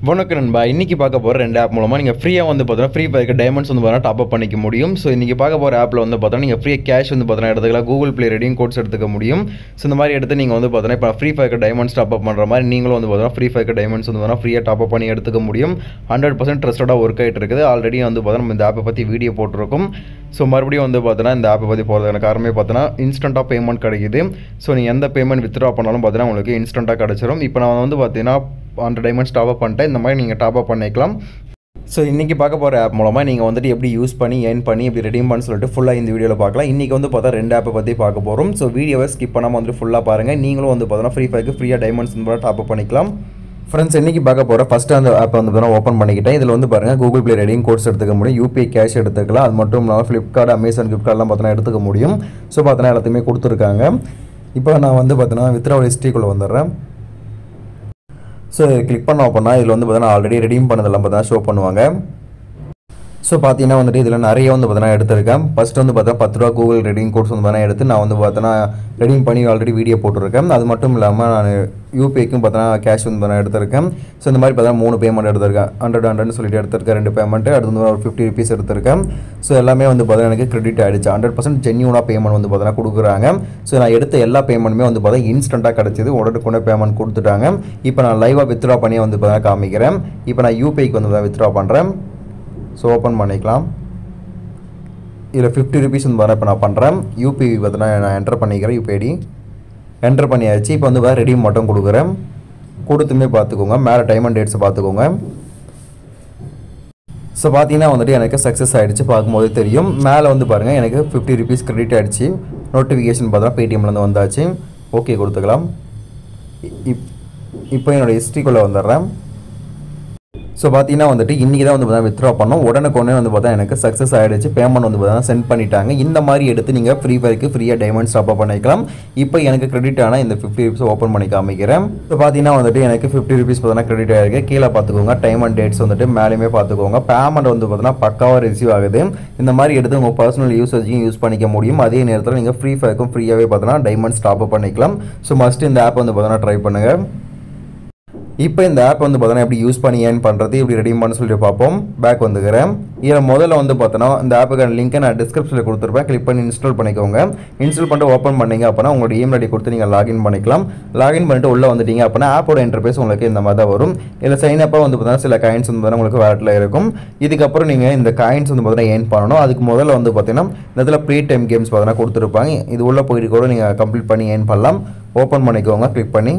வணக்கம் நண்பா இன்னைக்கு பார்க்க போகிற ரெண்டு ஆப் மூலமாக நீங்கள் ஃப்ரீயாக வந்து பார்த்தீங்கன்னா ஃப்ரீ ஃபயருக்கு டைமண்ட்ஸ் வந்து பார்த்தீங்கன்னா டாப் அப் பண்ணிக்க முடியும் ஸோ இன்றைக்கி பார்க்க போகிற ஆப்பில் வந்து பார்த்தீங்கன்னா நீங்கள் ஃப்ரீயாக கேஷ் வந்து பார்த்தீங்கன்னா எடுத்துக்கலாம் கூகுள் ப்ளே ரெடியும் கோட்ஸ் எடுத்துக்க முடியும் ஸோ இந்த மாதிரி எடுத்து நீங்கள் வந்து பார்த்தீங்கன்னா இப்போ ஃப்ரீ ஃபயருக்கு டைமண்ட்ஸ் டாப் அப் பண்ணுற மாதிரி நீங்களும் வந்து பார்த்தீங்கன்னா ஃப்ரீ ஃபயருக்கு டைமண்ட்ஸ் வந்து பார்த்தீங்கன்னா ஃப்ரீயாக டாப் அப் பண்ணி எடுத்துக்க முடியும் ஹண்ட்ரட் பர்சன்ட் ட்ரஸ்டடாக ஒர்க் ஆகிட்டு இருக்குது ஆல்ரெடி வந்து பார்த்தீங்கன்னா நம்ம இந்த ஆப்பை பற்றி வீடியோ போட்டிருக்கோம் ஸோ மறுபடியும் வந்து பார்த்தீங்கன்னா இந்த ஆப்பை பற்றி போகிறதுக்கான காரணமே பார்த்தீங்கன்னா இன்ஸ்டண்ட்டாக பேமெண்ட் கிடைக்குது ஸோ நீங்கள் எந்த பேமெண்ட் வித்ட்ரா பண்ணாலும் பார்த்தீங்கன்னா உங்களுக்கு இன்ஸ்டண்ட்டாக கிடச்சிரும் இப்போ நான் வந்து பார்த்தீங்கன்னா ஹண்ட்ரட் டைமண்ட்ஸ் டாப் அப் பண்ணிட்டேன் இந்த மாதிரி நீங்கள் டாப் அப் பண்ணிக்கலாம் ஸோ இன்றைக்கி பார்க்க போகிற ஆப் மூலமாக நீங்கள் வந்துட்டு எப்படி யூஸ் பண்ணி ஏர்ன் பண்ணி எப்படி ரெடீம் பண்ண சொல்லிட்டு ஃபுல்லாக இந்த வீடியோவில் பார்க்கலாம் இன்றைக்கி வந்து பார்த்தா ரெண்டு ஆப்பை பற்றி பார்க்க போகிறோம் ஸோ வீடியோவை ஸ்கிப் பண்ணாமல் வந்துட்டு ஃபுல்லாக பாருங்கள் நீங்களும் வந்து பார்த்தீங்கன்னா ஃப்ரீ ஃபயருக்கு ஃப்ரீயாக டைமண்ட்ஸ் வந்து டாப் அப் பண்ணிக்கலாம் ஃப்ரெண்ட்ஸ் இன்றைக்கி பார்க்க போகிற ஃபஸ்ட்டு அந்த ஆப்பை வந்து பார்த்தீங்கன்னா ஓப்பன் பண்ணிக்கிட்டேன் இதில் வந்து பாருங்கள் கூகுள் ப்ளே ரெடியும் கோர்ஸ் எடுத்துக்க முடியும் யூபிஐ கேஷ் எடுத்துக்கலாம் அது மட்டும் இல்லாமல் ஃப்ளிப்கார்ட் அமேசான் ஃப்ளிப்கார்ட்லாம் பார்த்தீங்கன்னா எடுத்துக்க முடியும் ஸோ பார்த்தீங்கன்னா எல்லாத்தையுமே கொடுத்துருக்காங்க இப்போ நான் வந்து பார்த்தீங்கன்னா வித்ரா ஹிஸ்ட்ரிக்குள்ளே வந்துடுறேன் ஸோ கிளிக் பண்ணோம் அப்படின்னா இதில் வந்து பார்த்தீங்கன்னா ஆல்ரெடி ரெடீம் பண்ணதெல்லாம் பார்த்தீங்கன்னா ஷோ பண்ணுவாங்க ஸோ பார்த்தீங்கன்னா வந்துட்டு இதில் நிறைய வந்து பார்த்தீங்கன்னா எடுத்திருக்கேன் ஃபஸ்ட்டு வந்து பார்த்தா பத்து ரூபா கூகுள் ரெடிங் கோர்ஸ் வந்து பார்த்தீங்கன்னா எடுத்து நான் வந்து பார்த்தீங்கன்னா ரெடீம் பண்ணி ஆல்ரெடி வீடியோ போட்டிருக்கேன் அது மட்டும் இல்லாமல் நான் யூபிஐக்கும் பார்த்தீங்கன்னா கேஷ் வந்து பார்த்தீங்கன்னா எடுத்திருக்கேன் ஸோ இந்த மாதிரி பார்த்தீங்கன்னா மூணு பேமெண்ட் எடுத்திருக்கேன் ஹண்ட்ரட் ஹண்ட்ரட்னு சொல்லிட்டு எடுத்திருக்கேன் ரெண்டு பேமெண்ட் அடுத்து வந்து ஒரு ஃபிஃப்டி ருபீஸ் எடுத்திருக்கேன் ஸோ எல்லாமே வந்து பார்த்தீங்கன்னா எனக்கு கிரெடிட் ஆகிடுச்சு ஹண்ட்ரட் பர்சன்ட் ஜென்யூனாக பேமெண்ட் வந்து பார்த்தீங்கன்னா கொடுக்குறாங்க ஸோ நான் எடுத்த எல்லா பேமெண்ட்டுமே வந்து பார்த்தீங்கன்னா இன்ஸ்டண்ட்டாக கிடச்சிது உடனுக்குடனே பேமெண்ட் கொடுத்துட்டாங்க இப்போ நான் லைவாக வித்ட்ரா பண்ணி வந்து பார்த்தீங்கன்னா காமிக்கிறேன் இப்போ நான் யூபிஐக்கு வந்து வித்ட்ரா பண்ணுறேன் ஸோ ஓப்பன் பண்ணிக்கலாம் இதில் ஃபிஃப்டி ருபீஸ் வந்து வர இப்போ நான் பண்ணுறேன் யூபிஐ பார்த்தீங்கன்னா நான் என்டர் பண்ணிக்கிறேன் யூபிஐடி என்டர் பண்ணியாச்சு இப்போ வந்து வேறு ரெடியும் மட்டும் கொடுக்குறேன் கொடுத்துமே பார்த்துக்கோங்க மேலே டைம் அண்ட் டேட்ஸை பார்த்துக்கோங்க ஸோ பார்த்தீங்கன்னா வந்துட்டு எனக்கு சக்ஸஸ் ஆகிடுச்சு பார்க்கும்போது தெரியும் மேலே வந்து பாருங்கள் எனக்கு ஃபிஃப்டி ருபீஸ் கிரெடிட் ஆகிடுச்சு நோட்டிஃபிகேஷன் பார்த்தா பேடிஎம்லேருந்து வந்தாச்சு ஓகே கொடுத்துக்கலாம் இப் இப்போ என்னோடய ஹிஸ்ட்ரிக்குள்ளே வந்துடுறேன் ஸோ பார்த்தீங்கன்னா வந்துட்டு இன்றைக்கி தான் வந்து பார்த்தீங்கன்னா வித்ரா பண்ணோம் உடனுக்குடனே வந்து பார்த்தா எனக்கு சக்ஸஸ் ஆகிடுச்சு பேமெண்ட் வந்து பார்த்தீங்கன்னா சென்ட் பண்ணிட்டாங்க இந்த மாதிரி எடுத்து நீங்கள் ஃப்ரீ ஃபயருக்கு ஃப்ரீயாக டைமண்ட்ஸ் டாப் அப் பண்ணிக்கலாம் இப்போ எனக்கு கிரெடிட் ஆனால் இந்த ஃபிஃப்டி ருபீஸ் ஓப்பன் பண்ணி காமிக்கிறேன் ஸோ பார்த்தீங்கன்னா வந்துட்டு எனக்கு ஃபிஃப்டி ருபீஸ் பார்த்தீங்கன்னா கிரெடிட் ஆகிருக்கு கீழே பார்த்துக்கோங்க டைம் அண்ட் டேட்ஸ் வந்துட்டு மேலேயுமே பார்த்துக்கோங்க பேமெண்ட் வந்து பார்த்தீங்கன்னா பக்காவாக ரிசீவ் ஆகுது இந்த மாதிரி எடுத்து உங்கள் பர்சனல் யூசேஜையும் யூஸ் பண்ணிக்க முடியும் அதே நேரத்தில் நீங்கள் ஃப்ரீ ஃபயருக்கும் ஃப்ரீயாகவே பார்த்தீங்கன்னா டைமண்ட்ஸ் டாப் அப் பண்ணிக்கலாம் ஸோ மஸ்ட் இந்த ஆப் வந்து பார்த்தீங்கன்னா ட்ரை பண்ணுங்கள் இப்போ இந்த ஆப் வந்து பார்த்தோன்னா எப்படி யூஸ் பண்ணி ஏன் பண்ணுறது இப்படி ரெடீம் பண்ண சொல்லிட்டு பார்ப்போம் பேக் வந்துக்கிறேன் இதில் முதல்ல வந்து பார்த்தோன்னா இந்த ஆப்புக்கான லிங்க்கை நான் டிஸ்கிரிப்ஷனில் கொடுத்துருப்பேன் கிளிக் பண்ணி இன்ஸ்டால் பண்ணிக்கோங்க இன்ஸ்டால் பண்ணிட்டு ஓப்பன் பண்ணீங்க அப்படின்னா உங்களோட இமெயில் ஐடி கொடுத்து நீங்கள் லாகின் பண்ணிக்கலாம் லாகின் பண்ணிட்டு உள்ளே வந்துட்டீங்க அப்படின்னா ஆப்போட இன்டர்பேஸ் உங்களுக்கு இந்த மாதிரி தான் வரும் இதில் சைன் அப்பாக வந்து பார்த்தீங்கன்னா சில காயின்ஸ் வந்து பார்த்தீங்கன்னா உங்களுக்கு வேலட்டில் இருக்கும் இதுக்கப்புறம் நீங்கள் இந்த காயின்ஸ் வந்து பார்த்தீங்கன்னா ஏன் பண்ணணும் அதுக்கு முதல்ல வந்து பார்த்தீங்கன்னா இந்த இடத்துல ப்ரீ டைம் கேம்ஸ் பார்த்தீங்கன்னா கொடுத்துருப்பாங்க இது உள்ளே போயிட்டு கூட நீங்கள் கம்ப்ளீட் பண்ணி ஏன் பண்ணலாம் ஓப்பன் பண்ணிக்கோங்க கிளிக் பண்ணி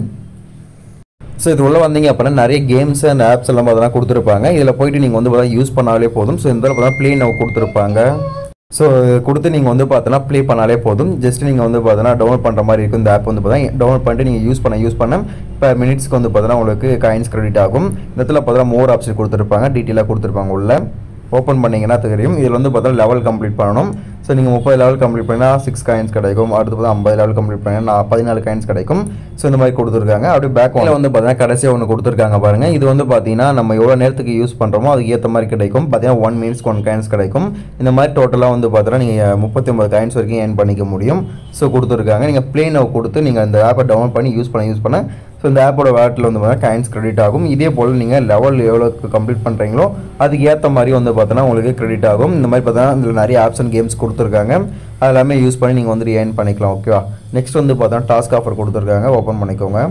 ஸோ இது உள்ளே வந்தீங்க அப்படின்னா நிறைய கேம்ஸ் அந்த ஆப்ஸ் எல்லாம் அதெல்லாம் கொடுத்துருப்பாங்க இதில் போயிட்டு நீங்கள் வந்து பார்த்தா யூஸ் பண்ணாலே போதும் ஸோ இந்த பார்த்தா ப்ளே நவ் கொடுத்துருப்பாங்க ஸோ கொடுத்து நீங்கள் வந்து பார்த்தோன்னா ப்ளே பண்ணாலே போதும் ஜஸ்ட் நீங்கள் வந்து பார்த்தோன்னா டவுன்லோட் பண்ணுற மாதிரி இருக்கும் இந்த ஆப் வந்து பார்த்தா டவுன்லோட் பண்ணிட்டு நீங்கள் யூஸ் பண்ண யூஸ் பண்ண இப்போ மினிட்ஸ்க்கு வந்து பார்த்தோன்னா உங்களுக்கு காயின்ஸ் கிரெடிட் ஆகும் இந்த இடத்துல பார்த்தோன்னா மோர் ஆப்ஷன் கொடுத்துருப்பாங்க டீட்டெயிலாக கொடுத்துருப்பாங்க உள்ள ஓப்பன் பண்ணிங்கன்னா தெரியும் இதில் வந்து பார்த்தா லெவல் கம்ப்ளீட் பண்ணணும் ஸோ நீங்கள் முப்பது லெவல் கம்ப்ளீட் பண்ணால் சிக்ஸ் காயின்ஸ் கிடைக்கும் அடுத்து பார்த்தா ஐம்பது லெவல் கம்ப்ளீட் பண்ணால் நான் பதினாலு காயின்ஸ் கிடைக்கும் ஸோ இந்த மாதிரி கொடுத்துருக்காங்க அப்படியே பேக் வந்து பார்த்தீங்கன்னா கடைசியாக ஒன்று கொடுத்துருக்காங்க பாருங்கள் இது வந்து பார்த்தீங்கன்னா நம்ம எவ்வளோ நேரத்துக்கு யூஸ் பண்ணுறோமோ அதுக்கு ஏற்ற மாதிரி கிடைக்கும் பார்த்தீங்கன்னா ஒன் மினிட்ஸ்க்கு ஒன் காயின்ஸ் கிடைக்கும் இந்த மாதிரி டோட்டலாக வந்து பார்த்தீங்கன்னா நீங்கள் முப்பத்தி ஒன்பது காயின்ஸ் வரைக்கும் ஏர்ன் பண்ணிக்க முடியும் ஸோ கொடுத்துருக்காங்க நீங்கள் ப்ளேனை கொடுத்து நீங்கள் இந்த ஆப்பை டவுன்லோட் பண்ணி யூஸ் பண்ண யூஸ் பண்ண ஸோ இந்த ஆப்போட வேலட்டில் வந்து பார்த்தீங்கன்னா காயின்ஸ் கிரெடிட் ஆகும் இதே போல் நீங்கள் லெவல் எவ்வளோக்கு கம்ப்ளீட் பண்ணுறீங்களோ அதுக்கு ஏற்ற மாதிரி வந்து பார்த்தோன்னா உங்களுக்கு கிரெடிட் ஆகும் இந்த மாதிரி பார்த்தோன்னா இதில் நிறைய ஆப்ஸ் அண்ட் கேம்ஸ் கொடுத்துருக்காங்க அது எல்லாமே யூஸ் பண்ணி நீங்கள் வந்துட்டு ஏர்ன் பண்ணிக்கலாம் ஓகேவா நெக்ஸ்ட் வந்து பார்த்தோன்னா டாஸ்க் ஆஃபர் கொடுத்துருக்காங்க ஓப்பன் பண்ணிக்கோங்க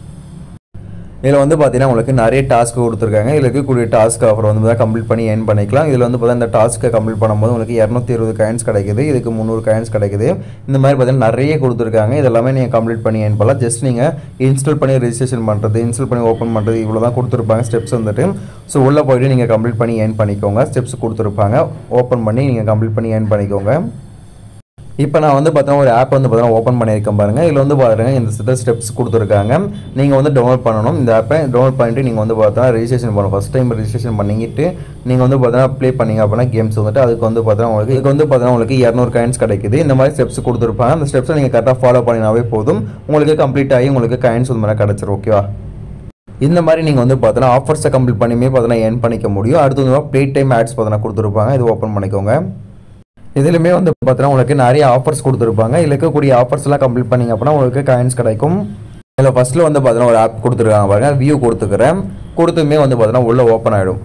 இதில் வந்து பார்த்தீங்கன்னா உங்களுக்கு நிறைய டாஸ்க் கொடுத்துருக்காங்க இதில் இருக்கக்கூடிய டாஸ்க் ஆஃபர் வந்து தான் கம்ப்ளீட் பண்ணி ஏர்ன் பண்ணிக்கலாம் இதில் வந்து பார்த்தீங்கன்னா இந்த டாஸ்க்கை கம்ப்ளீட் பண்ணும்போது உங்களுக்கு இரநூத்தி இருபது காயின்ஸ் கிடைக்குது இதுக்கு முந்நூறு காயின்ஸ் கிடைக்குது இந்த மாதிரி பார்த்தீங்கன்னா நிறைய கொடுத்துருக்காங்க இதெல்லாமே நீங்கள் கம்ப்ளீட் பண்ணி ஏர்ன் பண்ணலாம் ஜஸ்ட் நீங்கள் இன்ஸ்டால் பண்ணி ரெஜிஸ்ட்ரேஷன் பண்ணுறது இன்ஸ்டால் பண்ணி ஓப்பன் பண்ணுறது இவ்வளோ தான் கொடுத்துருப்பாங்க ஸ்டெப்ஸ் வந்துட்டு ஸோ உள்ளே போயிட்டு நீங்கள் கம்ப்ளீட் பண்ணி ஏர்ன் பண்ணிக்கோங்க ஸ்டெப்ஸ் கொடுத்துருப்பாங்க ஓப்பன் பண்ணி நீங்கள் கம்ப்ளீட் பண்ணி ஏர்ன் பண்ணிக்கோங்க இப்போ நான் வந்து பார்த்தீங்கன்னா ஒரு ஆப் வந்து பார்த்தீங்கன்னா ஓப்பன் பண்ணியிருக்கேன் பாருங்கள் இதில் வந்து பாருங்க இந்த சில ஸ்டெப்ஸ் கொடுத்துருக்காங்க நீங்கள் வந்து டவுன்லோட் பண்ணணும் இந்த ஆப்பை டவுன்லோட் பண்ணிட்டு நீங்கள் வந்து பார்த்தா ரெஜிஸ்ட்ரேஷன் பண்ணணும் ஃபஸ்ட் டைம் ரெஜிஸ்ட்ரேஷன் பண்ணிக்கிட்டு நீங்கள் வந்து பார்த்தீங்கன்னா ப்ளே பண்ணீங்க அப்படின்னா கேம்ஸ் வந்துட்டு அதுக்கு வந்து பார்த்தீங்கன்னா உங்களுக்கு இதுக்கு வந்து பார்த்தீங்கன்னா உங்களுக்கு இரநூறு காயின்ஸ் கிடைக்குது இந்த மாதிரி ஸ்டெப்ஸ் கொடுத்துருப்பாங்க அந்த ஸ்டெப்ஸை நீங்கள் கரெக்டாக ஃபாலோ பண்ணினாவே போதும் உங்களுக்கு கம்ப்ளீட் ஆகி உங்களுக்கு காயின்ஸ் வந்து மாதிரி கிடச்சிரும் ஓகேவா இந்த மாதிரி நீங்கள் வந்து பார்த்தீங்கன்னா ஆஃபர்ஸை கம்ப்ளீட் பண்ணியுமே பார்த்தீங்கன்னா ஏர்ன் பண்ணிக்க முடியும் அடுத்து வந்து ப்ளே டைம் ஆட்ஸ் பார்த்தீங்கன்னா கொடுத்துருப்பாங்க இது ஓப்பன் பண்ணிக்கோங்க இதுலையுமே வந்து பார்த்தீங்கன்னா உங்களுக்கு நிறைய ஆஃபர்ஸ் கொடுத்துருப்பாங்க இதில் இருக்கக்கூடிய ஆஃபர்ஸ் எல்லாம் கம்ப்ளீட் பண்ணிங்க அப்படின்னா உங்களுக்கு காயின்ஸ் கிடைக்கும் இதில் ஃபஸ்ட்டில் வந்து பார்த்தீங்கன்னா ஒரு ஆப் கொடுத்துருக்காங்க பாருங்க வியூ கொடுத்துக்கிறேன் கொடுத்துமே வந்து பார்த்தீங்கன்னா உள்ளே ஓப்பன் ஆகிடும்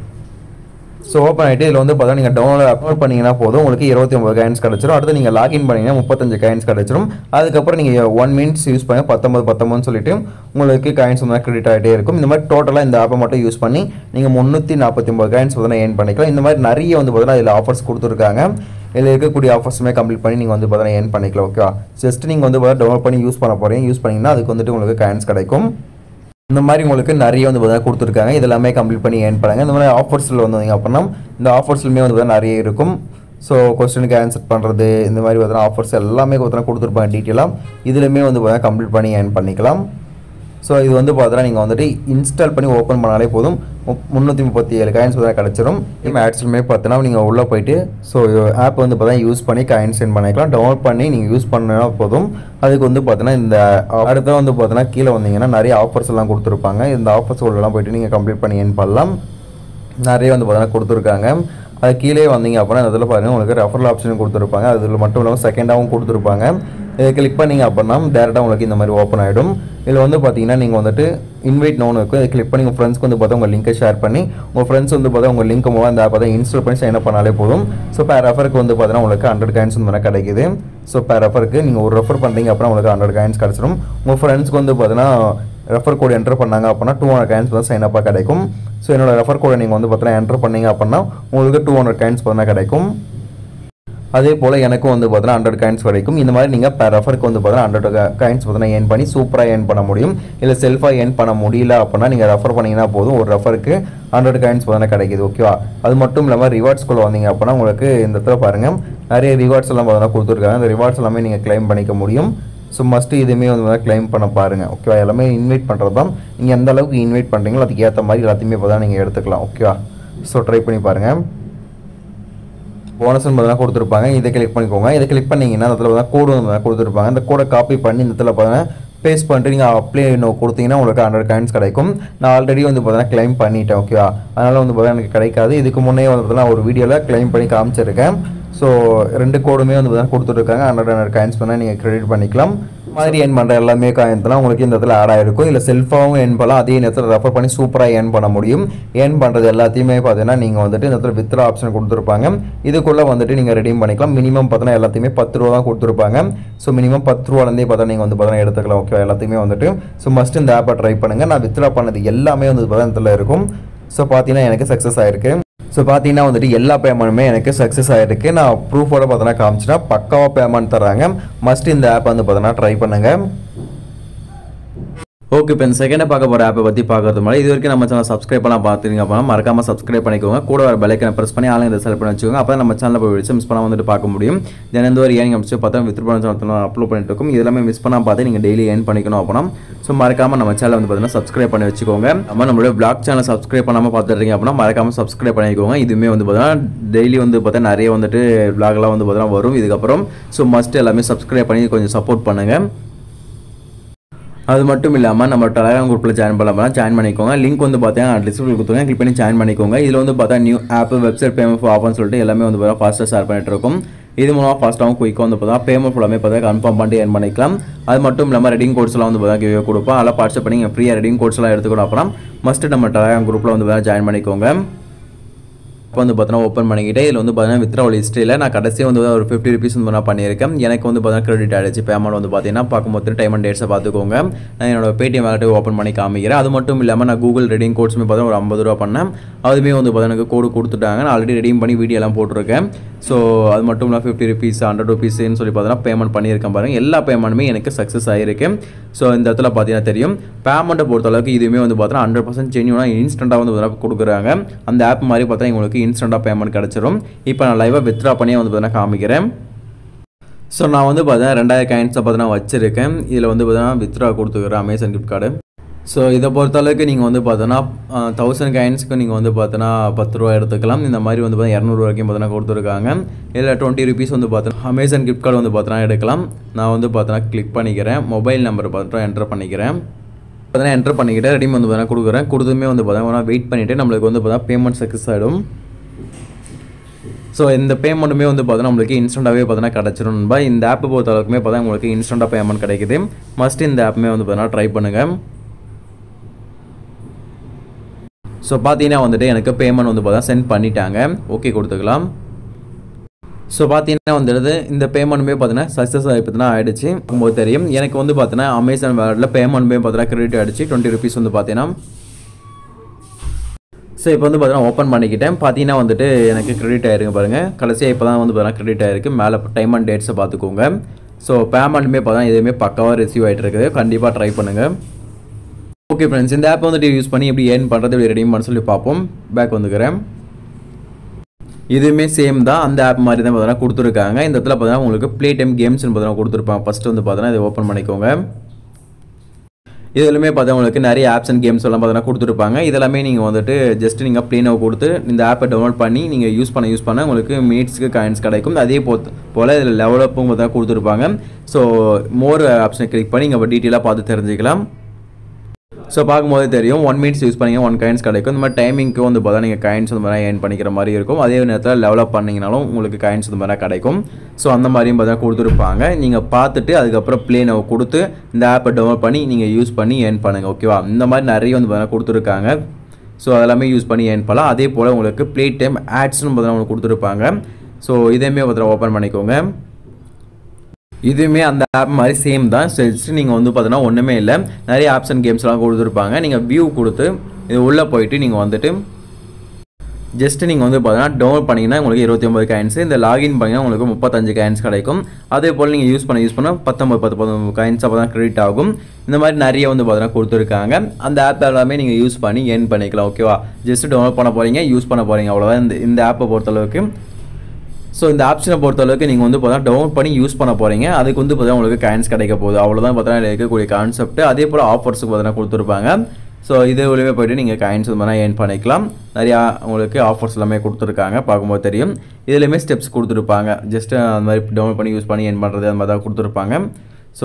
ஸோ ஓப்பன் ஆகிட்டு இதில் வந்து பார்த்தா நீங்கள் டவுன்லோட் அப்லோட் பண்ணிங்கன்னா போதும் உங்களுக்கு இருபத்தி ஒம்பது காயின்ஸ் கிடச்சிரும் அடுத்து நீங்கள் லாகின் பண்ணிங்கன்னா முப்பத்தஞ்சு காயின்ஸ் கிடச்சிரும் அதுக்கப்புறம் நீங்கள் ஒன் மினிட்ஸ் யூஸ் பண்ணி பத்தொம்பது பத்தொம்பதுன்னு சொல்லிட்டு உங்களுக்கு காயின்ஸ் வந்து கிரெடிட் ஆகிட்டே இருக்கும் இந்த மாதிரி டோட்டலாக இந்த ஆப்பை மட்டும் யூஸ் பண்ணி நீங்கள் முந்நூற்றி நாற்பத்தி ஒம்பது காயின்ஸ் வந்து ஏர்ன் பண்ணிக்கலாம் இந்த மாதிரி நிறைய வந்து பார்த்தீங்கன்னா இதில் ஆஃபர்ஸ் கொடுத்துருக்காங்க இதில் இருக்கக்கூடிய ஆஃபர்ஸுமே கம்ப்ளீட் பண்ணி நீங்கள் வந்து பார்த்தீங்கன்னா ஏர்ன் பண்ணிக்கலாம் ஓகேவா ஜஸ்ட் நீங்கள் வந்து பார்த்தா டவுன்லோட் பண்ணி யூஸ் பண்ண போகிறீங்க யூஸ் பண்ணிங்கன்னா அதுக்கு வந்துட்டு உங்களுக்கு காயின்ஸ் கிடைக்கும் இந்த மாதிரி உங்களுக்கு நிறைய வந்து பார்த்தீங்கன்னா கொடுத்துருக்காங்க இது எல்லாமே கம்ப்ளீட் பண்ணி ஏர்ன் பண்ணுங்க இந்த மாதிரி ஆஃபர்ஸில் வந்தீங்க அப்படின்னா இந்த ஆஃபர்ஸ்லுமே வந்து பார்த்தீங்கன்னா நிறைய இருக்கும் ஸோ கொஸ்டினுக்கு ஆன்சர் பண்ணுறது இந்த மாதிரி பார்த்தீங்கன்னா ஆஃபர்ஸ் எல்லாமே பார்த்தீங்கன்னா கொடுத்துருப்பாங்க டீட்டெயிலாக இதுலையுமே வந்து பார்த்தீங்கன்னா கம்ப்ளீட் பண்ணி ஏர்ன் பண்ணிக்கலாம் ஸோ இது வந்து பார்த்தீங்கன்னா நீங்கள் வந்துட்டு இன்ஸ்டால் பண்ணி ஓப்பன் பண்ணாலே போதும் முந்நூற்றி முப்பத்தி ஏழு காயின்ஸ் வந்து கிடச்சிரும் இப்போ ஆட்ஸ்லுமே பார்த்தீங்கன்னா நீங்கள் உள்ளே போயிட்டு ஸோ ஆப் வந்து பார்த்தீங்கன்னா யூஸ் பண்ணி காயின்ஸ் சென்ட் பண்ணிக்கலாம் டவுன்லோட் பண்ணி நீங்கள் யூஸ் பண்ணா போதும் அதுக்கு வந்து பார்த்தீங்கன்னா இந்த அடுத்த வந்து பார்த்தீங்கன்னா கீழே வந்தீங்கன்னா நிறைய ஆஃபர்ஸ் எல்லாம் கொடுத்துருப்பாங்க இந்த ஆஃபர்ஸ் உள்ளலாம் போயிட்டு நீங்கள் கம்ப்ளீட் பண்ணி ஏன் பண்ணலாம் நிறைய வந்து பார்த்தீங்கன்னா கொடுத்துருக்காங்க அது கீழே வந்தீங்க அப்படின்னா இந்த இதில் பாருங்கள் உங்களுக்கு ரெஃபரல் ஆப்ஷன் கொடுத்துருப்பாங்க அதில் மட்டும் இல்லாமல் செகண்டாகவும் கொடுத்துருப்பாங்க இதை கிளிக் பண்ணீங்க அப்படின்னா டேரெக்டாக உங்களுக்கு இந்த மாதிரி ஓப்பன் ஆகிடும் இதில் வந்து பார்த்தீங்கன்னா நீங்கள் வந்துட்டு இன்வைட் நோன் இருக்கும் இதை கிளிக் பண்ணி உங்கள் ஃப்ரெண்ட்ஸ்க்கு வந்து பார்த்தா உங்கள் லிங்கை ஷேர் பண்ணி உங்கள் ஃப்ரெண்ட்ஸ் வந்து பார்த்தா உங்கள் லிங்க் மூலம் அந்த ஆப்பை தான் இன்ஸ்டால் பண்ணி சைன் அப் பண்ணாலே போதும் ஸோ பேர் ரெஃபருக்கு வந்து பார்த்தீங்கன்னா உங்களுக்கு ஹண்ட்ரட் காயின்ஸ் வந்து கிடைக்குது ஸோ பேர் ரெஃபருக்கு நீங்கள் ஒரு ரெஃபர் பண்ணுறீங்க அப்புறம் உங்களுக்கு ஹண்ட்ரட் காயின்ஸ் கிடச்சிரும் உங்கள் ஃப்ரெண்ட்ஸ்க்கு வந்து பார்த்தீங்கன்னா ரெஃபர் கோட் என்டர் பண்ணாங்க அப்படின்னா டூ ஹண்ட்ரட் காயின்ஸ் வந்து சைன் அப்பாக கிடைக்கும் ஸோ என்னோட ரெஃபர் கோடை நீங்கள் வந்து பார்த்தீங்கன்னா என்டர் பண்ணீங்க அப்படின்னா உங்களுக்கு டூ ஹண்ட்ரட் காயின்ஸ் பார்த்தீங்கன்னா கிடைக்கும் அதே போல் எனக்கும் வந்து பார்த்தீங்கன்னா ஹண்ட்ரட் காயின்ஸ் கிடைக்கும் இந்த மாதிரி நீங்கள் per ரெஃபருக்கு வந்து பார்த்தீங்கன்னா ஹண்ட்ரட் காயின்ஸ் பார்த்தீங்கன்னா ஏர்ன் பண்ணி சூப்பராக ஏர்ன் பண்ண முடியும் இல்லை செல்ஃபாக ஏர்ன் பண்ண முடியல அப்படின்னா நீங்கள் ரெஃபர் பண்ணீங்கன்னா போதும் ஒரு ரெஃபருக்கு ஹண்ட்ரட் காயின்ஸ் பார்த்தீங்கன்னா கிடைக்குது ஓகேவா அது மட்டும் இல்லாமல் ரிவார்ட்ஸ்குள்ளே வந்தீங்க அப்படின்னா உங்களுக்கு இந்த இடத்துல பாருங்கள் நிறைய ரிவார்ட்ஸ் எல்லாம் பார்த்தீங்கன்னா கொடுத்துருக்காங்க அந்த ரிவார்ட்ஸ் எல்லாமே நீங்கள் claim பண்ணிக்க முடியும் ஸோ மஸ்ட்டு இதுவுமே வந்து claim பண்ண பாருங்கள் ஓகேவா எல்லாமே இன்வைட் பண்ணுறது தான் நீங்கள் எந்த அளவுக்கு இன்வைட் பண்ணுறீங்களோ அதுக்கு ஏற்ற மாதிரி எல்லாத்தையுமே இப்போ தான் நீங்கள் எடுத்துக்கலாம் ஓகேவா ஸோ ட்ரை பண்ணி பாருங்கள் போனஸ் பார்த்தீங்கன்னா கொடுத்துருப்பாங்க இதை கிளிக் பண்ணிக்கோங்க இதை கிளிக் பண்ணீங்கன்னா அந்த இடத்துல பார்த்தா கோடு வந்து கொடுத்துருப்பாங்க அந்த கோடை காப்பி பண்ணி இந்த இடத்துல பார்த்தீங்கன்னா பேஸ்ட் பண்ணிட்டு நீங்கள் அப்ளை கொடுத்தீங்கன்னா உங்களுக்கு ஹண்ட்ரட் காயின்ஸ் கிடைக்கும் நான் ஆல்ரெடி வந்து பார்த்தீங்கன்னா claim பண்ணிட்டேன் ஓகேவா அதனால் வந்து பார்த்தீங்கன்னா எனக்கு கிடைக்காது இதுக்கு முன்னே வந்து பார்த்தீங்கன்னா ஒரு வீடியோவில் claim பண்ணி காமிச்சிருக்கேன் ஸோ ரெண்டு கோடுமே வந்து பார்த்தீங்கன்னா கொடுத்துருக்காங்க ஹண்ட்ரட் ஹண்ட்ரட் காயின்ஸ் பண்ணால் நீங்கள் கிரெடிட் பண்ணிக்கலாம் மாதிரி ஏர்ன் பண்ணுற எல்லாமே காயின்ஸ்லாம் உங்களுக்கு இந்த இடத்துல ஆட் ஆகிருக்கும் இல்லை செல்ஃபாகவும் ஏர்ன் பண்ணலாம் அதே நேரத்தில் ரெஃபர் பண்ணி சூப்பராக ஏர்ன் பண்ண முடியும் ஏர்ன் பண்ணுறது எல்லாத்தையுமே பார்த்தீங்கன்னா நீங்கள் வந்துட்டு இந்த இடத்துல வித்ரா ஆப்ஷன் கொடுத்துருப்பாங்க இதுக்குள்ளே வந்துட்டு நீங்கள் ரெடீம் பண்ணிக்கலாம் மினிமம் பார்த்தீங்கன்னா எல்லாத்தையுமே பத்து ரூபா தான் கொடுத்துருப்பாங்க ஸோ மினிமம் பத்து ரூபாலேருந்தே பார்த்தா நீங்கள் வந்து பார்த்தீங்கன்னா எடுத்துக்கலாம் ஓகே எல்லாத்தையுமே வந்துட்டு ஸோ மஸ்ட் இந்த ஆப்பை ட்ரை பண்ணுங்கள் நான் வித்ரா பண்ணது எல்லாமே வந்து பார்த்தீங்கன்னா இந்த இடத்துல இருக்கும் ஸோ பார்த்தீங்கன்னா எனக்கு சக்ஸஸ் ஆயிருக்கு ஸோ பார்த்தீங்கன்னா வந்துட்டு எல்லா பேமெண்ட்டுமே எனக்கு சக்ஸஸ் ஆகிருக்கு நான் ப்ரூஃபோட பார்த்தோன்னா காமிச்சினா பக்காவாக பேமெண்ட் தராங்க மஸ்ட் இந்த ஆப் வந்து பார்த்தோன்னா ட்ரை பண்ணுங்கள் ஓகே இப்போ இந்த செகண்டை பார்க்க போகிற ஆப்பை பற்றி பார்க்கறது மாதிரி இது வரைக்கும் நம்ம சேனல் சப்ஸ்கிரைப் பண்ணலாம் பார்த்துருங்க அப்படின்னா மறக்காம சப்ஸ்கிரைப் பண்ணிக்கோங்க கூட வர பெலைக்கனை ப்ரெஸ் பண்ணி ஆளுங்க இதை செலக்ட் பண்ணி வச்சுக்கோங்க அப்போ நம்ம சேனலில் போய் வச்சு மிஸ் பண்ணாம வந்துட்டு பார்க்க முடியும் தினம் ஒரு ஏன் அமைச்சு பார்த்தா வித் பண்ண அப்லோட் பண்ணிட்டு இருக்கும் இதெல்லாமே மிஸ் பண்ணால் பார்த்து நீங்கள் டெய்லி ஏர்ன் பண்ணிக்கணும் அப்படின்னா ஸோ மறக்காம நம்ம சேனல் வந்து பார்த்தீங்கன்னா சப்ஸ்கிரைப் பண்ணி வச்சுக்கோங்க நம்ம நம்மளுடைய பிளாக் சேனல் சப்ஸ்கிரைப் பண்ணாமல் பார்த்துருக்கீங்க அப்படின்னா மறக்காம சப்ஸ்கிரைப் பண்ணிக்கோங்க இதுவுமே வந்து பார்த்தீங்கன்னா டெய்லி வந்து பார்த்தா நிறைய வந்துட்டு vlogலாம் வந்து பார்த்தீங்கன்னா வரும் இதுக்கப்புறம் ஸோ மஸ்ட் எல்லாமே சப்ஸ்கிரைப் பண்ணி கொஞ்சம் சப்போர்ட் பண்ணுங்கள் அது மட்டும் இல்லாமல் நம்ம டெலகிராம் குரூப்பில் ஜாயின் பண்ணலாம் ஜாயின் பண்ணிக்கோங்க லிங்க் வந்து பார்த்தீங்கன்னா டிஸ்கிரிப்ஷன் கொடுத்துருங்க கிளிக் பண்ணி ஜாயின் பண்ணிக்கோங்க இதில் வந்து பார்த்தா நியூ ஆப் வெப்சைட் பேமெண்ட் ஆஃபர்னு சொல்லிட்டு எல்லாமே வந்து பார்த்தா ஃபாஸ்ட்டாக ஷேர் பண்ணிட்டு இருக்கும் இது மூலமாக ஃபாஸ்ட்டாகவும் குயிக்காக வந்து பார்த்தா பேமெண்ட் ஃபுல்லாமே பார்த்தா கன்ஃபார்ம் பண்ணிட்டு ஏர்ன் பண்ணிக்கலாம் அது மட்டும் இல்லாமல் ரெடிங் கோட்ஸ்லாம் வந்து பார்த்தா கிவே கொடுப்போம் அதெல்லாம் பார்ட்டிசிபேட் பண்ணி நீங்கள் ஃப்ரீயாக ரெடிங் கோட்ஸ்லாம் எடுத்துக்கணும் அப்புறம் மஸ்ட்டு நம்ம டெலகிராம் குரூப்பில் வந்து பார்த்தா ஜாயின் பண்ணிக்கோங்க இப்போ வந்து பார்த்தீங்கன்னா ஓப்பன் பண்ணிக்கிட்டே இதில் வந்து பார்த்தீங்கன்னா வித்ராவல் ஹிஸ்ட்ரியில் நான் கடைசியாக வந்து ஒரு ஃபிஃப்டி ருபீஸ் வந்து நான் பண்ணியிருக்கேன் எனக்கு வந்து பார்த்தீங்கன்னா கிரெடிட் ஆகிடுச்சு பேமெண்ட் வந்து பார்த்தீங்கன்னா பார்க்கும்போது டைம் அண்ட் டேட்ஸை பார்த்துக்கோங்க நான் என்னோட பேடிஎம் வேலட்டை ஓப்பன் பண்ணி காமிக்கிறேன் அது மட்டும் இல்லாமல் நான் கூகுள் ரெடிங் கோட்ஸுமே பார்த்தீங்கன்னா ஒரு ஐம்பது ரூபா பண்ணேன் அதுவுமே வந்து பார்த்தீங்கன்னா எனக்கு கோடு கொடுத்துட்டாங்க நான் ஆல்ரெடி ரெடியும் பண்ணி வீடியோ எல்லாம் போட்டிருக்கேன் ஸோ அது மட்டும் இல்லாமல் ஃபிஃப்டி ருபீஸ் ஹண்ட்ரட் ருபீஸ்னு சொல்லி பார்த்தீங்கன்னா பேமெண்ட் பண்ணியிருக்கேன் பாருங்க எல்லா பேமெண்ட்டுமே எனக்கு சக்ஸஸ் ஆகிருக்கு ஸோ இந்த இடத்துல பார்த்தீங்கன்னா தெரியும் பேமெண்ட்டை பொறுத்தளவுக்கு இதுவுமே வந்து பார்த்தீங்கன்னா ஹண்ட்ரட் பர்சன்ட் ஜென்யூனாக இன்ஸ்டண்ட்டாக வந்து பார்த்தீங்கன்னா கொடுக்குறாங்க அந்த ஆப் மாதிரி பார்த்தீங்கன்னா உங்களுக்கு இன்ஸ்டண்ட்டாக பேமெண்ட் கிடச்சிரும் இப்போ நான் லைவாக வித்ரா பண்ணி வந்து பார்த்தீங்கன்னா காமிக்கிறேன் ஸோ நான் வந்து பார்த்தீங்கன்னா ரெண்டாயிரம் காயின்ஸை பார்த்தீங்கன்னா வச்சுருக்கேன் இதில் வந்து பார்த்தீங்கன்னா வித்ரா கொடுத்துக்கிறேன் அமேசான் கிஃப்ட் கார்டு ஸோ இதை பொறுத்தளவுக்கு நீங்கள் வந்து பார்த்தோன்னா தௌசண்ட் காயின்ஸ்க்கு நீங்கள் வந்து பார்த்தோன்னா பத்து ரூபா எடுத்துக்கலாம் இந்த மாதிரி வந்து பார்த்தா இரநூறு வரைக்கும் பார்த்தோன்னா கொடுத்துருக்காங்க இதில் டுவெண்ட்டி ருபீஸ் வந்து பார்த்தோன்னா அமேசான் கிஃப்ட் கார்டு வந்து பார்த்தோன்னா எடுக்கலாம் நான் வந்து பார்த்தோன்னா கிளிக் பண்ணிக்கிறேன் மொபைல் நம்பர் பார்த்தோன்னா என்டர் பண்ணிக்கிறேன் பார்த்தீங்கன்னா என்டர் பண்ணிக்கிட்டு ரெடியும் வந்து பார்த்தீங்கன்னா கொடுக்குறேன் கொடுத்துமே வந்து பார்த்தீங்கன்னா வெயிட் பண்ணிவிட்டு நம்மளுக்கு வந்து பார்த்தா பேமெண்ட் சக்ஸஸ் ஆகிடும் ஸோ இந்த பேமெண்ட்டுமே வந்து பார்த்தீங்கன்னா நம்மளுக்கு இன்ஸ்டண்ட்டாகவே பார்த்தீங்கன்னா கிடச்சிரும் நண்பா இந்த ஆப்பை பொறுத்த அளவுக்குமே பார்த்தா உங்களுக்கு இன்ஸ்டண்ட்டாக பேமெண்ட் கிடைக்குது மஸ்ட் இந்த ஆப்புமே வந்து பார்த்தீங்கன்னா ட்ரை பண்ணுங்கள் ஸோ பார்த்தீங்கன்னா வந்துட்டு எனக்கு பேமெண்ட் வந்து பார்த்தா சென்ட் பண்ணிட்டாங்க ஓகே கொடுத்துக்கலாம் ஸோ பார்த்தீங்கன்னா வந்துடுது இந்த பேமெண்ட்டுமே பார்த்தீங்கன்னா சக்ஸஸ் ஆகி பார்த்தீங்கன்னா ஆயிடுச்சு போது தெரியும் எனக்கு வந்து பார்த்தீங்கன்னா அமேசான் வேலட்டில் பேமெண்ட்டுமே பார்த்தீங்கன்னா கிரெடிட் ஆயிடுச்சு டுவெண்ட்டி ருபீஸ் வந்து பார்த்தீங்கன்னா ஸோ இப்போ வந்து பார்த்தீங்கன்னா ஓப்பன் பண்ணிக்கிட்டேன் பார்த்தீங்கன்னா வந்துட்டு எனக்கு கிரெடிட் ஆயிருக்கு பாருங்கள் கடைசியாக இப்போ தான் வந்து பார்த்தீங்கன்னா கிரெடிட் ஆயிருக்கு மேலே டைம் அண்ட் டேட்ஸை பார்த்துக்கோங்க ஸோ பேமெண்ட்டுமே பார்த்தீங்கன்னா எதுவுமே பக்காவாக ரிசீவ் ஆகிட்டு இருக்குது கண்டிப்பாக ட்ரை பண்ணுங்கள் ஓகே ஃப்ரெண்ட்ஸ் இந்த ஆப் வந்துட்டு யூஸ் பண்ணி எப்படி ஏர்ன் பண்ணுறது எப்படி ரெடி பண்ண சொல்லி பார்ப்போம் பேக் வந்துக்கிறேன் இதுவுமே சேம் தான் அந்த ஆப் மாதிரி தான் பார்த்தீங்கன்னா கொடுத்துருக்காங்க இந்த இடத்துல பார்த்தீங்கன்னா உங்களுக்கு ப்ளே டைம் கேம்ஸ்னு பார்த்தீங்கன்னா கொடுத்துருப்பாங்க ஃபஸ்ட்டு வந்து பார்த்தீங்கன்னா இதை ஓப்பன் பண்ணிக்கோங்க இதுலையுமே பார்த்தா உங்களுக்கு நிறைய ஆப்ஸ் அண்ட் கேம்ஸ் எல்லாம் பார்த்தீங்கன்னா கொடுத்துருப்பாங்க இதெல்லாமே நீங்கள் வந்துட்டு ஜஸ்ட் நீங்கள் ப்ளேனோ கொடுத்து இந்த ஆப்பை டவுன்லோட் பண்ணி நீங்கள் யூஸ் பண்ண யூஸ் பண்ண உங்களுக்கு மினிட்ஸ்க்கு காயின்ஸ் கிடைக்கும் அதே போ போல் இதில் லெவலப்பும் பார்த்தா கொடுத்துருப்பாங்க ஸோ மோர் ஆப்ஷனை கிளிக் பண்ணி நீங்கள் டீட்டெயிலாக பார்த்து தெரிஞ்சுக்கலாம் ஸோ பார்க்கும்போது தெரியும் ஒன் மினிட்ஸ் யூஸ் பண்ணிங்க ஒன் காயின்ஸ் கிடைக்கும் இந்த மாதிரி டைமிங்க்கு வந்து பார்த்தா நீங்கள் காயின்ஸ் வந்து மாதிரி ஏர்ன் பண்ணிக்கிற மாதிரி இருக்கும் அதே நேரத்தில் டெவலப் பண்ணிங்கனாலும் உங்களுக்கு காயின்ஸ் வந்து மாதிரி கிடைக்கும் ஸோ அந்த மாதிரியும் பார்த்தா கொடுத்துருப்பாங்க நீங்கள் பார்த்துட்டு அதுக்கப்புறம் ப்ளேனை கொடுத்து இந்த ஆப்பை டவுன்லோட் பண்ணி நீங்கள் யூஸ் பண்ணி ஏர்ன் பண்ணுங்கள் ஓகேவா இந்த மாதிரி நிறைய வந்து பார்த்தா கொடுத்துருக்காங்க ஸோ அதெல்லாமே யூஸ் பண்ணி ஏர்ன் பண்ணலாம் அதே போல் உங்களுக்கு ப்ளே டைம் ஆட்ஸ்னு பார்த்தீங்கன்னா உங்களுக்கு கொடுத்துருப்பாங்க ஸோ இதையுமே பார்த்தா ஓப்பன் பண்ணிக்கோங்க இதுவுமே அந்த ஆப் மாதிரி சேம் தான் ஜஸ்ட் நீங்கள் வந்து பார்த்தீங்கன்னா ஒன்றுமே இல்லை நிறைய ஆப்ஸ் அண்ட் கேம்ஸ்லாம் கொடுத்துருப்பாங்க நீங்கள் வியூ கொடுத்து இது உள்ளே போயிட்டு நீங்கள் வந்துட்டு ஜஸ்ட் நீங்கள் வந்து பார்த்தீங்கன்னா டவுன்லோட் பண்ணிங்கன்னா உங்களுக்கு இருபத்தி ஒம்பது காயின்ஸ் இந்த லாகின் பண்ணிங்கன்னா உங்களுக்கு முப்பத்தஞ்சு காயின்ஸ் கிடைக்கும் அதே போல் நீங்கள் யூஸ் பண்ண யூஸ் பண்ண பத்தொம்பது பத்து பத்தொம்பது காயின்ஸ் அப்போ தான் கிரெடிட் ஆகும் இந்த மாதிரி நிறைய வந்து பார்த்தீங்கன்னா கொடுத்துருக்காங்க அந்த ஆப் எல்லாமே நீங்கள் யூஸ் பண்ணி ஏர்ன் பண்ணிக்கலாம் ஓகேவா ஜஸ்ட் டவுன்லோட் பண்ண போகிறீங்க யூஸ் பண்ண போகிறீங்க அவ்வளோதான் இந்த இந்த ஆப்பை பொறுத்தளவுக்கு ஸோ இந்த ஆப்ஷனை பொறுத்தளவுக்கு நீங்கள் வந்து பார்த்தா டவுன்லோட் பண்ணி யூஸ் பண்ண போகிறீங்க அதுக்கு வந்து பார்த்தா உங்களுக்கு காயின்ஸ் கிடைக்க போகுது அவ்வளோதான் பார்த்தீங்கன்னா இருக்கக்கூடிய கான்செப்ட் அதே போல் ஆஃபர்ஸுக்கு பார்த்தீங்கன்னா கொடுத்துருப்பாங்க ஸோ இது வழியே போய்ட்டு நீங்கள் காயின்ஸ் வந்து மாதிரி ஏர்ன் பண்ணிக்கலாம் நிறையா உங்களுக்கு ஆஃபர்ஸ் எல்லாமே கொடுத்துருக்காங்க பார்க்கும்போது தெரியும் இதுலேயுமே ஸ்டெப்ஸ் கொடுத்துருப்பாங்க ஜஸ்ட் அந்த மாதிரி டவுன்லோட் பண்ணி யூஸ் பண்ணி ஏர்ன் பண்ணுறது அந்த மாதிரி தான் கொடுத்துருப்பாங்க ஸோ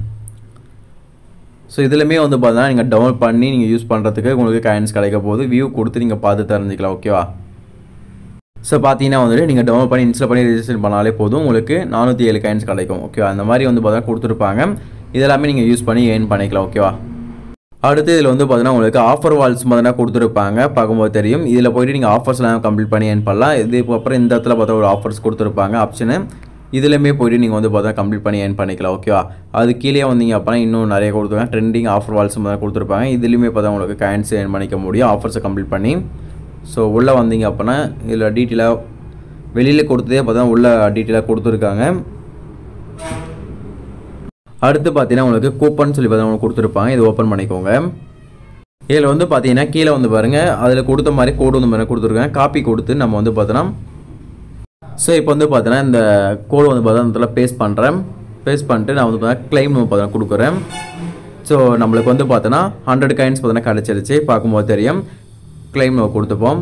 ஸோ இதுலையுமே வந்து பார்த்தீங்கன்னா நீங்கள் டவுன்லோட் பண்ணி நீங்கள் யூஸ் பண்ணுறதுக்கு உங்களுக்கு காயின்ஸ் கிடைக்க போகுது வியூ கொடுத்து நீங்கள் பார்த்து தெரிஞ்சுக்கலாம் ஓகேவா ஸோ பார்த்தீங்கன்னா வந்துட்டு நீங்கள் டவுன்லோட் பண்ணி இன்ஸ்டால் பண்ணி ரெஜிஸ்டர் பண்ணாலே போதும் உங்களுக்கு நானூற்றி ஏழு காயின்ஸ் கிடைக்கும் ஓகேவா அந்த மாதிரி வந்து பார்த்தீங்கன்னா கொடுத்துருப்பாங்க இதெல்லாமே நீங்கள் யூஸ் பண்ணி ஏர்ன் பண்ணிக்கலாம் ஓகேவா அடுத்து இதில் வந்து பார்த்தீங்கன்னா உங்களுக்கு ஆஃபர் வால்ஸ் பார்த்தீங்கன்னா கொடுத்துருப்பாங்க பார்க்கும்போது தெரியும் இதில் போயிட்டு நீங்கள் ஆஃபர்ஸ்லாம் கம்ப்ளீட் பண்ணி ஏர்ன் பண்ணலாம் இது இப்போ அப்புறம் இந்த இடத்துல பார்த்தா ஒரு ஆஃபர்ஸ் கொடுத்துருப்பாங்க ஆப்ஷனு இதுலையுமே போயிட்டு நீங்கள் வந்து பார்த்தா கம்ப்ளீட் பண்ணி ஏர்ன் பண்ணிக்கலாம் ஓகேவா அது கீழே வந்தீங்க அப்படின்னா இன்னும் நிறைய கொடுத்துருக்காங்க ட்ரெண்டிங் ஆஃபர் வால்ஸ் தான் கொடுத்துருப்பாங்க இதுலேயுமே பார்த்தா உங்களுக்கு காயின்ஸ் ஏர்ன் பண்ணிக்க முடியும் ஆஃபர்ஸை கம்ப்ளீட் பண்ணி ஸோ உள்ளே வந்தீங்க அப்படின்னா இதில் டீட்டெயிலாக வெளியில் கொடுத்ததே பார்த்தா உள்ள டீட்டெயிலாக கொடுத்துருக்காங்க அடுத்து பார்த்தீங்கன்னா உங்களுக்கு கூப்பன் சொல்லி பார்த்தா உங்களுக்கு கொடுத்துருப்பாங்க இது ஓப்பன் பண்ணிக்கோங்க இதில் வந்து பார்த்தீங்கன்னா கீழே வந்து பாருங்கள் அதில் கொடுத்த மாதிரி கோடு வந்து மாதிரி கொடுத்துருக்காங்க காப்பி கொடுத்து நம்ம வந்து பார்த்தோன்னா ஸோ இப்போ வந்து பார்த்தீங்கன்னா இந்த கோடு வந்து பார்த்தா பேஸ்ட் பண்ணுறேன் பேஸ்ட் பண்ணிட்டு நான் வந்து பார்த்தீங்கன்னா கிளைம் வந்து பார்த்தீங்கன்னா கொடுக்குறேன் ஸோ நம்மளுக்கு வந்து பார்த்தோன்னா ஹண்ட்ரட் காயின்ஸ் பார்த்தீங்கன்னா கிடச்சிருச்சு பார்க்கும்போது தெரியும் கிளைம் நம்ம கொடுத்துப்போம்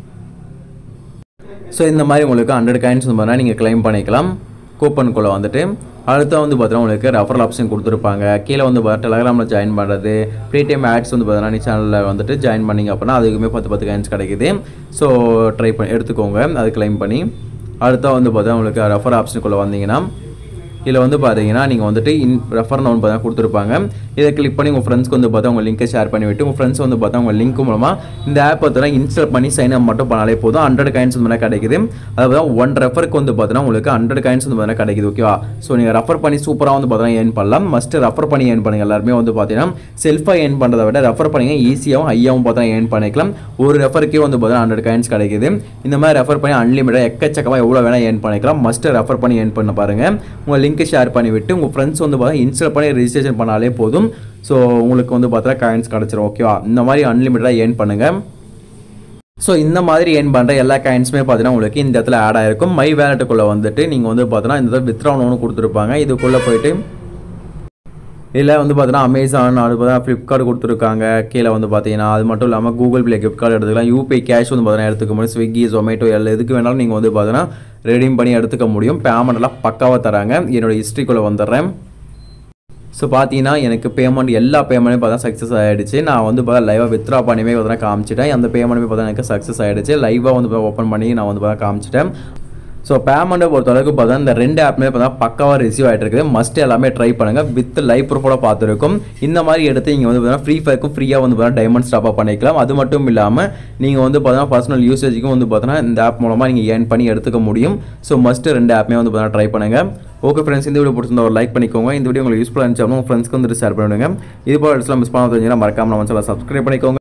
ஸோ இந்த மாதிரி உங்களுக்கு ஹண்ட்ரட் காயின்ஸ் வந்து பார்த்தீங்கன்னா நீங்கள் கிளைம் பண்ணிக்கலாம் கூப்பனுக்குள்ளே வந்துட்டு அடுத்து வந்து பார்த்தீங்கன்னா உங்களுக்கு ரெஃபரல் ஆப்ஷன் கொடுத்துருப்பாங்க கீழே வந்து பார்த்தா டெலகிராமில் ஜாயின் பண்ணுறது பேடிஎம் ஆட்ஸ் வந்து பார்த்தீங்கன்னா நீ சேனலில் வந்துட்டு ஜாயின் பண்ணிங்க அப்படின்னா அதுக்குமே பத்து பத்து காயின்ஸ் கிடைக்குது ஸோ ட்ரை பண்ணி எடுத்துக்கோங்க அது கிளைம் பண்ணி அடுத்தா வந்து பார்த்தா உங்களுக்கு ரெஃபர் ஆப்ஷனுக்குள்ளே வந்தீங்கன்னா இதில் வந்து பார்த்தீங்கன்னா நீங்கள் வந்துட்டு இன் ரெஃபர் நோன் பார்த்தா கொடுத்துருப்பாங்க இதை கிளிக் பண்ணி உங்கள் ஃப்ரெண்ட்ஸ்க்கு வந்து பார்த்தா உங்கள் லிங்கை ஷேர் பண்ணி விட்டு உங்கள் ஃப்ரெண்ட்ஸ் வந்து பார்த்தா உங்கள் லிங்க் மூலமாக இந்த ஆப் பார்த்தீங்கன்னா இன்ஸ்டால் பண்ணி சைன் அப் மட்டும் பண்ணாலே போதும் ஹண்ட்ரட் காயின்ஸ் வந்து பார்த்தா கிடைக்குது அதாவது ஒன் ரெஃபருக்கு வந்து பார்த்தீங்கன்னா உங்களுக்கு ஹண்ட்ரட் காயின்ஸ் வந்து பார்த்தீங்கன்னா கிடைக்குது ஓகேவா ஸோ நீங்கள் ரெஃபர் பண்ணி சூப்பராக வந்து பார்த்தீங்கன்னா ஏர்ன் பண்ணலாம் மஸ்ட் ரெஃபர் பண்ணி ஏர்ன் பண்ணுங்க எல்லாருமே வந்து பார்த்தீங்கன்னா செல்ஃபாக ஏர்ன் பண்ணுறதை விட ரெஃபர் பண்ணிங்க ஈஸியாகவும் ஹையாகவும் பார்த்தா ஏர்ன் பண்ணிக்கலாம் ஒரு ரெஃபருக்கே வந்து பார்த்தீங்கன்னா ஹண்ட்ரட் காயின்ஸ் கிடைக்குது இந்த மாதிரி ரெஃபர் பண்ணி அன்லிமிட்டட் எக்கச்சக்கமாக எவ்வளோ வேணால் ஏர்ன் பண்ணிக்கலாம் மஸ்ட் ரெஃபர் பண்ணி ஏர்ன் பண்ண பாருங்கள் உங்கள் லிங்க்கை ஷேர் பண்ணி விட்டு உங்கள் ஃப்ரெண்ட்ஸ் வந்து பார்த்தா இன்ஸ்டால் பண்ணி ரெஜிஸ்ட்ரேஷன் பண்ணாலே போதும் ஸோ உங்களுக்கு வந்து பார்த்தா காயின்ஸ் கிடச்சிரும் ஓகேவா இந்த மாதிரி அன்லிமிட்டடாக ஏர்ன் பண்ணுங்கள் ஸோ இந்த மாதிரி ஏர்ன் பண்ணுற எல்லா காயின்ஸுமே பார்த்தீங்கன்னா உங்களுக்கு இந்த இடத்துல ஆட் ஆயிருக்கும் மை வேலட்டுக்குள்ளே வந்துட்டு நீங்கள் வந்து பார்த்தீங்கன்னா இந்த இடத்துல வித்ரா ஒன்று கொடுத்துருப்பாங்க இதுக்குள்ளே போயிட்டு இதில் வந்து பார்த்தீங்கன்னா அமேசான் அது பார்த்தீங்கன்னா ஃப்ளிப்கார்ட் கொடுத்துருக்காங்க கீழே வந்து பார்த்தீங்கன்னா அது மட்டும் இல்லாமல் கூகுள் ப்ளே கிஃப்ட் கார்டு எடுத்துக்கலாம் யூபிஐ கேஷ் வந்து பார்த்தீங்கன்னா எடுத்துக்க முடியும் ஸ்விக்கி ஜொமேட்டோ எல்லாம் எதுக்கு வேணாலும் நீங்கள் வந்து பார்த்தீங்கன்னா ரெடீம் பண்ணி எடுத்துக்க முடியும் பேமெண்ட் எல்லாம் பக்காவாக தராங்க என்னோட ஹிஸ்ட்ரிக்குள்ளே வந்துடுறேன் ஸோ பார்த்தீங்கன்னா எனக்கு பேமெண்ட் எல்லா பேமெண்ட்டும் பார்த்தா சக்ஸஸ் ஆகிடுச்சு நான் வந்து பார்த்தா லைவாக வித்ரா பண்ணியுமே பார்த்தா காமிச்சிட்டேன் அந்த பேமெண்ட்டுமே பார்த்தா எனக்கு சக்ஸஸ் ஆகிடுச்சு லைவாக வந்து ஓப்பன் பண்ணி நான் வந்து பார்த்தா காமிச்சிட்டேன் ஸோ பேமெண்ட்டை பொறுத்தளவுக்கு பார்த்தா இந்த ரெண்டு ஆப்மே பார்த்தா பக்காவாக ரிசீவ் ஆகிட்டு இருக்குது மஸ்ட் எல்லாமே ட்ரை பண்ணுங்கள் வித் லைவ் ப்ரூஃபோட பார்த்துருக்கும் இந்த மாதிரி எடுத்து நீங்கள் வந்து பார்த்தீங்கன்னா ஃப்ரீ ஃபயருக்கும் ஃப்ரீயாக வந்து பார்த்தீங்கன்னா டைமண்ட் ஸ்டாப்பாக பண்ணிக்கலாம் அது மட்டும் இல்லாமல் நீங்கள் வந்து பார்த்தீங்கன்னா பர்சனல் யூசேஜுக்கும் வந்து பார்த்தீங்கன்னா இந்த ஆப் மூலமாக நீங்கள் ஏர்ன் பண்ணி எடுத்துக்க முடியும் ஸோ மஸ்ட்டு ரெண்டு ஆப்மே வந்து பார்த்தீங்கன்னா ட்ரை பண்ணுங்கள் ஓகே ஃப்ரெண்ட்ஸ் இந்த வீடியோ பிடிச்சிருந்தா ஒரு லைக் பண்ணிக்கோங்க இந்த வீடியோ உங்களுக்கு யூஸ்ஃபுல்லாக இருந்துச்சு உங்கள் ஃப்ரெண்ட்ஸ்க்கு வந்து ஷேர் பண்ணிவிடுங்க இது போல மிஸ் பண்ண தெரிஞ்சுன்னா மறக்காம நம்ம சேனலை சப்ஸ்கிரைப் பண்ணிக்கோங்க